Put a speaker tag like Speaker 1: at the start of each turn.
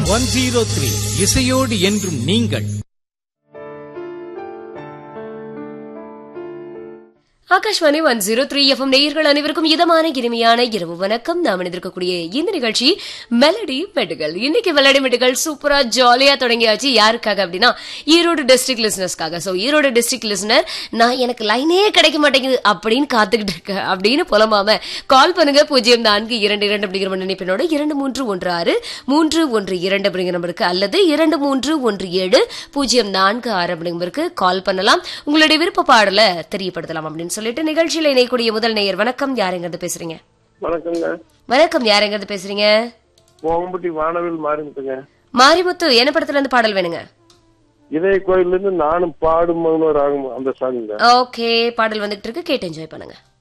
Speaker 1: FM one zero three இசையோடு என்றும் நீங்கள்
Speaker 2: Akashvani one zero three FM நேயர்கள் அனைவருக்கும் இதமான இனிமையான இரவு வணக்கம் நாம் இணைந்திருக்கக்கூடிய இந்த நிகழ்ச்சி மெலடி மெட்டுகள் இன்னைக்கு மெலடி மெட்டுகள் சூப்பரா ஜாலியா தொடங்கியாச்சு யாருக்காக அப்படின்னா ஈரோடு டிஸ்ட்ரிக்ட் லிசனர்ஸ்க்காக சோ ஈரோடு டிஸ்ட்ரிக்ட் லிசனர் நான் எனக்கு லைனே கிடைக்க மாட்டேங்குது அப்படின்னு காத்துக்கிட்டு இருக்கேன் அப்படின்னு புலமாம கால் பண்ணுங்க பூஜ்ஜியம் நான்கு இரண்டு இரண்டு அப்படிங்கிற நினைப்பினோட இரண்டு மூன்று ஒன்று ஆறு மூன்று ஒன்று இரண்டு அப்படிங்கிற நம்பருக்கு அல்லது இரண்டு மூன்று ஒன்று ஏழு பூஜ்ஜியம் நான்கு ஆறு அப்படிங்கிற நம்பருக்கு கால் பண்ணலாம் உங்களுடைய விருப்ப பாடலை தெரியப்படுத்தலாம் அப்படின்னு சொல்லிட்டு நிகழ்ச்சியில இணையக்கூடிய முதல் நேயர் வணக்கம் யாருங்கிறது பேசுறீங்க
Speaker 3: வணக்கங்க
Speaker 2: வணக்கம் யாருங்கிறது பேசுறீங்க
Speaker 3: ஓம்பட்டி வானவில் மாறிட்டுங்க
Speaker 2: மாரிமுத்து என்ன படத்துல இருந்து பாடல் வேணுங்க
Speaker 3: இதய கோயில்ல இருந்து நானும் பாடும் மகனும் ராகம் அந்த சாங்குங்க
Speaker 2: ஓகே பாடல் வந்துகிட்டு இருக்கு கேட்டு என்ஜாய் பண்ணுங்க